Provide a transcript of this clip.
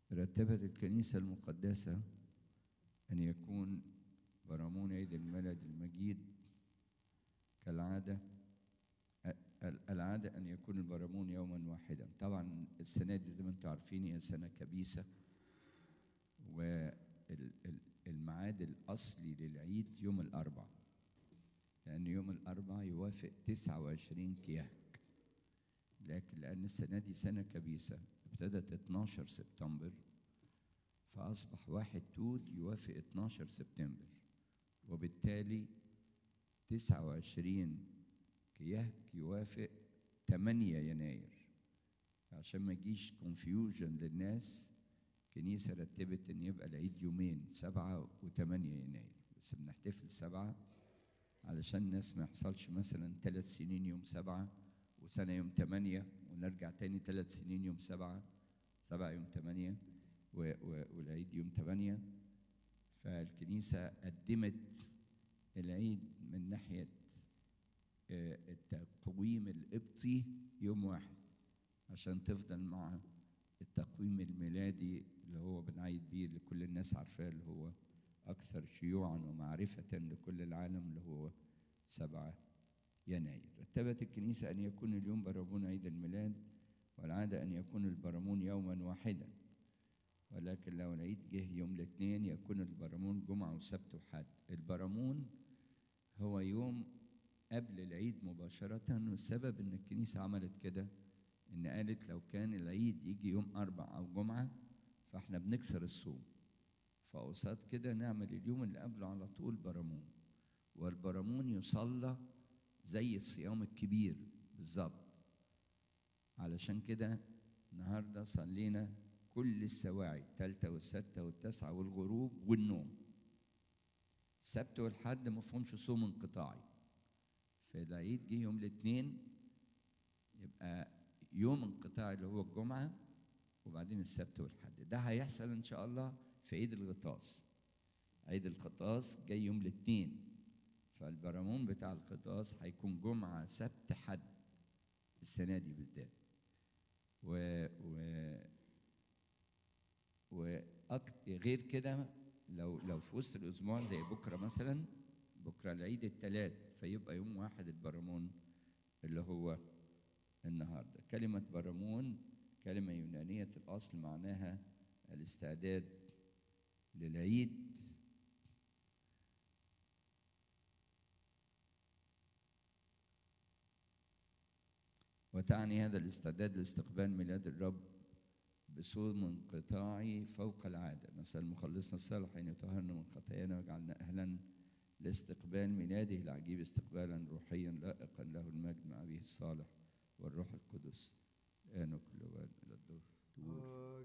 رتبت الكنيسة المقدسة أن يكون برامون عيد الميلاد المجيد كالعادة ال- العادة أن يكون البرامون يوما واحدا طبعا السنة دي زي ما انتم عارفين هي سنة كبيسة والميعاد الأصلي للعيد يوم الأربع لأن يوم الأربع يوافق 29 كياك لكن لأن السنة دي سنة كبيسة ابتدت 12 سبتمبر فأصبح واحد توت يوافق 12 سبتمبر وبالتالي 29 كياك يوافق 8 يناير عشان ما يجيش كونفيوجن للناس كنيسة رتبت إن يبقى العيد يومين سبعة وثمانية يناير بس بنحتفل سبعة علشان الناس ما يحصلش مثلا ثلاث سنين يوم سبعة وسنة يوم ثمانية ونرجع تاني ثلاث سنين يوم سبعة سبعة يوم ثمانية و- و- والعيد يوم ثمانية فالكنيسة قدمت العيد من ناحية آه، التقويم القبطي يوم واحد عشان تفضل مع التقويم الميلادي اللي هو بنعيد بيه اللي كل الناس عارفاه اللي هو أكثر شيوعا ومعرفة لكل العالم اللي هو سبعة يناير رتبت الكنيسة أن يكون اليوم برامون عيد الميلاد والعادة أن يكون البرامون يوما واحدا ولكن لو العيد جه يوم الاثنين يكون البرامون جمعة وسبت وحد البرامون هو يوم قبل العيد مباشرة والسبب إن الكنيسة عملت كده إن قالت لو كان العيد يجي يوم أربع أو جمعة فإحنا بنكسر الصوم فقصاد كده نعمل اليوم اللي قبله على طول برامون والبرامون يصلى زي الصيام الكبير بالظبط علشان كده النهارده صلينا كل السواعي الثالثة والستة والتاسعة والغروب والنوم السبت والحد ما فيهمش صوم انقطاعي فالعيد جه يوم الاثنين يبقى يوم انقطاعي اللي هو الجمعة وبعدين السبت والحد ده هيحصل ان شاء الله في عيد الغطاس عيد الغطاس جاي يوم الاثنين فالبرامون بتاع الغطاس هيكون جمعة سبت حد السنة دي بالذات و و وغير كده لو لو في وسط الاسبوع زي بكره مثلا بكره العيد الثلاث فيبقى يوم واحد البرامون اللي هو النهارده كلمه برامون كلمه يونانيه الاصل معناها الاستعداد للعيد وتعني هذا الاستعداد لاستقبال ميلاد الرب بصوم انقطاعي فوق العادة نسأل مخلصنا الصالح أن يطهرنا من خطايانا ويجعلنا أهلا لاستقبال ميلاده العجيب استقبالا روحيا لائقا له المجد مع أبيه الصالح والروح القدس الآن وكل وان إلى الدور